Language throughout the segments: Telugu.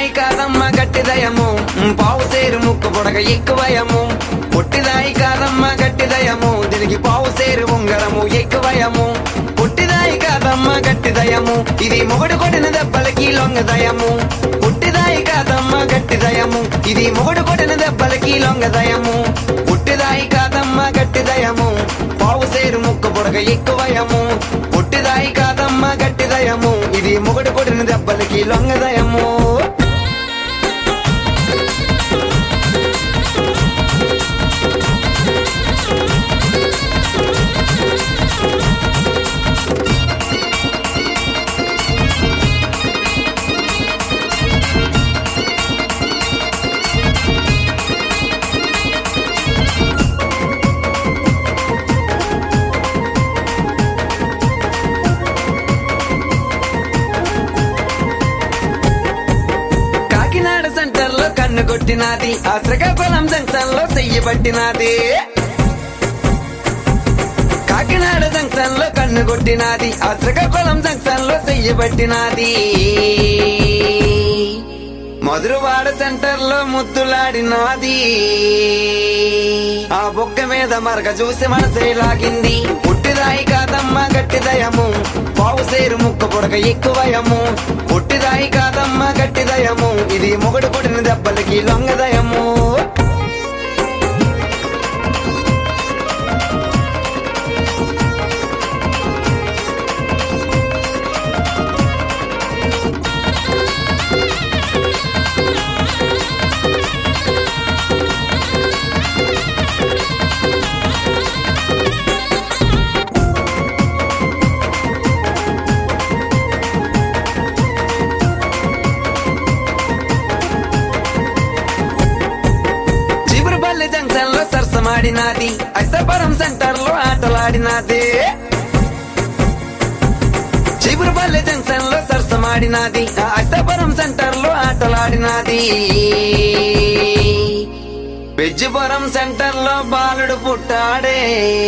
పొట్టిదాయి కాదమ్మ గట్టిదయము పావు సేరు ముక్కు పొడగ ఎక్కువయము పొట్టిదాయి కాదమ్మ గట్టిదయము దీనికి పావు సేరు ఉంగరము ఎక్కువయము పొట్టిదాయి కాదమ్మ గట్టిదయము ఇది మొగుడు కొట్టిన దెబ్బలకి లొంగదయము పొట్టిదాయి కాదమ్మ గట్టిదయము ఇది మొగుడు కొట్టిన దెబ్బలకి లొంగదయము పొట్టిదాయి కాదమ్మ గట్టిదయము పావు సేరు ముక్కు పొడగ ఎక్కువయము పొట్టిదాయి కాదమ్మ గట్టిదయము ఇది మొగుడు కొట్టిన దెబ్బలకి లొంగదయము కాకినాడ సెంటర్ లో కన్ను కొట్టినాది ఆ శ్రీకాకుళం జంక్షన్ లో చెయ్యి పట్టినాది కాకినాడ జంక్షన్ లో కన్ను కొట్టినాది ఆ శ్రీకాకుళం జంక్షన్ లో చెయ్యి పట్టినాది మధురవాడ సెంటర్ లో ముద్దులాడినాది ఆ బొక్క మీద మరక చూసి మనసే లాగింది పుట్టిదాయి కాదమ్మ గట్టిదయము పావు సేరు ముక్క పొడక ఎక్కువయము పుట్టిదాయి కాదమ్మ గట్టిదయము ఇది మొగుడు కొట్టిన దెబ్బలకి లొంగదయము చిబురుపల్లి జంక్షన్ లో సరసమాడినాది ఐసపురం సెంటర్ లో ఆటలాడినాది చిబురుపల్లి జంక్షన్ లో సరసమాడినాది ఆ ఐసపురం సెంటర్ లో ఆటలాడినాది పెజ్జిపురం సెంటర్ లో బాలుడు పుట్టాడే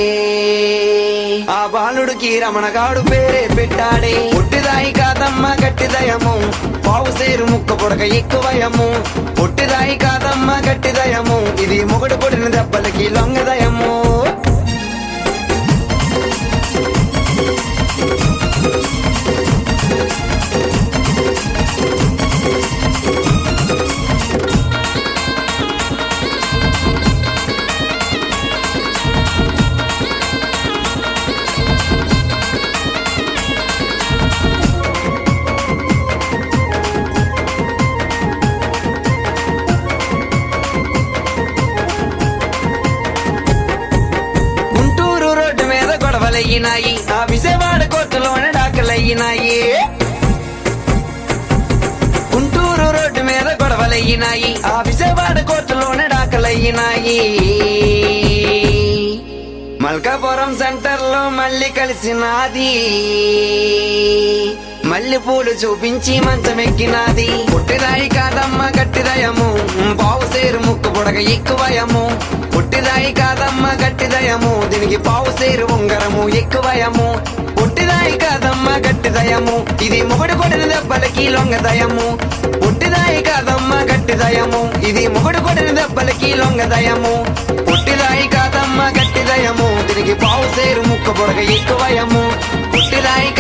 ఆ బాలుడికి రమణగాడు పేరే పెట్టాడే పుట్టిదాయి కాదమ్మ గట్టిదయము పావు సేరు ముక్క పొడక ఎక్కువయము పుట్టిదాయి కాదమ్మ గట్టిదయము ఇది మొగుడు కొడిన దెబ్బలకి లొంగదయము గుంటూరు రోడ్డు మీద గొడవలయ్యినాయి ఆ విజయవాడ కోర్టులోనే డాకలయ్యినాయి గుంటూరు రోడ్డు మీద గొడవలయ్యినాయి ఆ విజయవాడ కోర్టులోనే డాకలయ్యినాయి మల్కాపురం సెంటర్ లో మళ్ళీ కలిసినాది మల్లె పూలు చూపించి మంచం ఎక్కినాది పుట్టిదాయి కాదమ్మ గట్టిదయము పావు సేరు ముక్కు పొడగ ఎక్కువయము పుట్టిదాయి కాదమ్మ గట్టిదయము దీనికి పావు సేరు ఉంగరము ఎక్కువయము పుట్టిదాయి కాదమ్మ గట్టిదయము ఇది మొగుడు కొడిన దెబ్బలకి లొంగదయము పుట్టిదాయి కాదమ్మ గట్టిదయము ఇది మొగుడు కొడిన దెబ్బలకి లొంగదయము పుట్టిదాయి కాదమ్మ గట్టిదయము దీనికి పావు సేరు ముక్క పొడగ ఎక్కువయము పుట్టిదాయి